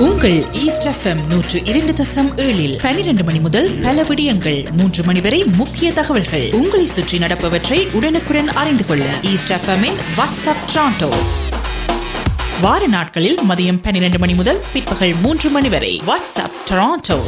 உங்கள் east FM நூற்று இரண்டு தசம் ஏழில் பனிரெண்டு மணி முதல் பல விடயங்கள் மூன்று மணி வரை முக்கிய தகவல்கள் உங்களை சுற்றி நடப்பவற்றை உடனுக்குடன் அறிந்து கொள்ள ஈஸ்ட் எஃப்எம்மின் வாட்ஸ்அப் ட்ராண்டோ வார நாட்களில் மதியம் பன்னிரண்டு மணி முதல் பிற்பகல் மூன்று மணி வரை வாட்ஸ்அப் டொராண்டோ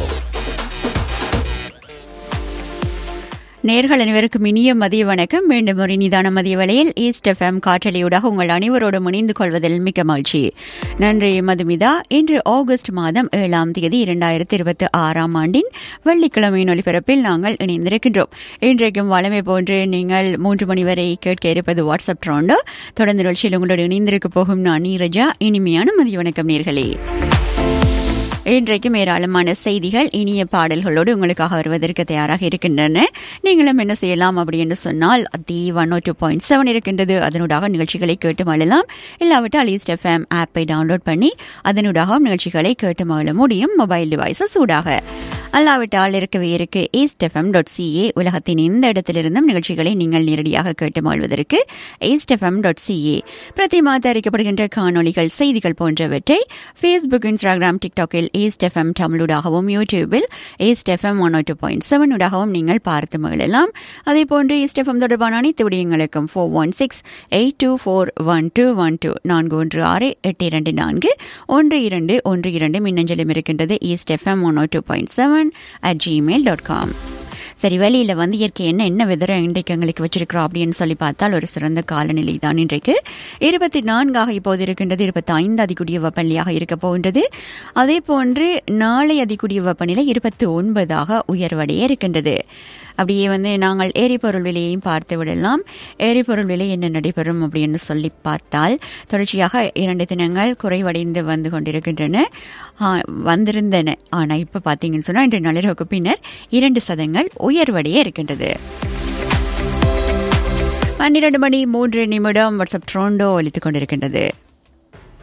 நேர்கள் அனைவருக்கும் இனிய மதிய வணக்கம் மீண்டும் ஒரு நிதான மதிய வேளையில் ஈஸ்ட் எஃப்எம் காற்றலையூடாக உங்கள் அனைவரோடும் இணைந்து கொள்வதில் மிக்க மகிழ்ச்சி நன்றி மதுமிதா இன்று ஆகஸ்ட் மாதம் ஏழாம் தேதி இரண்டாயிரத்தி இருபத்தி ஆறாம் ஆண்டின் வெள்ளிக்கிழமையின் ஒலிபரப்பில் நாங்கள் இணைந்திருக்கின்றோம் இன்றைக்கும் வளமை போன்று நீங்கள் மூன்று மணி வரை கேட்க இருப்பது வாட்ஸ்அப் ட்ராண்டோ தொடர்ந்து நிகழ்ச்சியில் உங்களோடு இணைந்திருக்க போகும் நான் நீரஜா இனிமையான மதிய வணக்கம் நேர்களே இன்றைக்கும் ஏராளமான செய்திகள் இனிய பாடல்களோடு உங்களுக்காக வருவதற்கு தயாராக இருக்கின்றன நீங்களும் என்ன செய்யலாம் அப்படின்னு சொன்னால் the one o two point seven இருக்கின்றது அதனூடாக நிகழ்ச்சிகளை கேட்டு மழலாம் இல்லாவிட்டால் ஈஸ்ட் எஃப்எம் ஆப்பை டவுன்லோட் பண்ணி அதனூடாகவும் நிகழ்ச்சிகளை கேட்டு மழ முடியும் மொபைல் டிவைசஸ் ஊடாக அல்லாவிட்டால் இருக்கவே இருக்கு ஈஸ்ட் எஃப்எம் டாட் சிஏ உலகத்தின் எந்த இடத்திலிருந்தும் நிகழ்ச்சிகளை நீங்கள் நேரடியாக கேட்டு மாழ்வதற்கு ஈஸ்ட் எஃப்எம் டாட் சிஏ பிரதி மாத அறிக்கப்படுகின்ற காணொலிகள் செய்திகள் போன்றவற்றை ஃபேஸ்புக் இன்ஸ்டாகிராம் டிக்டாக்கில் ஈஸ்ட் எஃப்எம் தமிழூடாகவும் யூடியூபில் East FM one two point seven ஊடாகவும் நீங்கள் பார்த்து மகிழலாம் அதே போன்று ஈஸ்ட் எஃப்எம் தொடர்பான அனைத்து விடயங்களுக்கும் four one six eight two four one two one two நான்கு ஒன்று ஆறு எட்டு இரண்டு நான்கு ஒன்று இரண்டு ஒன்று இரண்டு மின்னஞ்சலும் இருக்கின்றது East FM one two point seven at Gmail dot com சரி வெளியில் வந்து இயற்கை என்ன என்ன வெதரை இன்றைக்கு எங்களுக்கு வச்சிருக்கிறோம் அப்படின்னு சொல்லி பார்த்தால் ஒரு சிறந்த காலநிலை தான் இன்றைக்கு இருபத்தி நான்காக இப்போது இருக்கின்றது இருபத்தி ஐந்து அதிகூடிய வெப்பநிலையாக இருக்க போகின்றது அதே போன்று நாளை அதிகூடிய வெப்பநிலை இருபத்தி ஒன்பதாக உயர்வடைய இருக்கின்றது அப்படியே வந்து நாங்கள் எரிபொருள் விலையையும் பார்த்து விடலாம் எரிபொருள் விலை என்ன நடைபெறும் அப்படின்னு சொல்லி பார்த்தால் தொடர்ச்சியாக இரண்டு தினங்கள் குறைவடைந்து வந்து கொண்டிருக்கின்றன வந்திருந்தன ஆனால் இப்போ பார்த்தீங்கன்னு சொன்னால் இன்று நள்ளிரவுக்கு பின்னர் இரண்டு சதங்கள் உயர்வடைய இருக்கின்றது பன்னிரண்டு மணி மூன்று நிமிடம் வாட்ஸ்அப் ட்ரோண்டோ ஒலித்துக் கொண்டிருக்கின்றது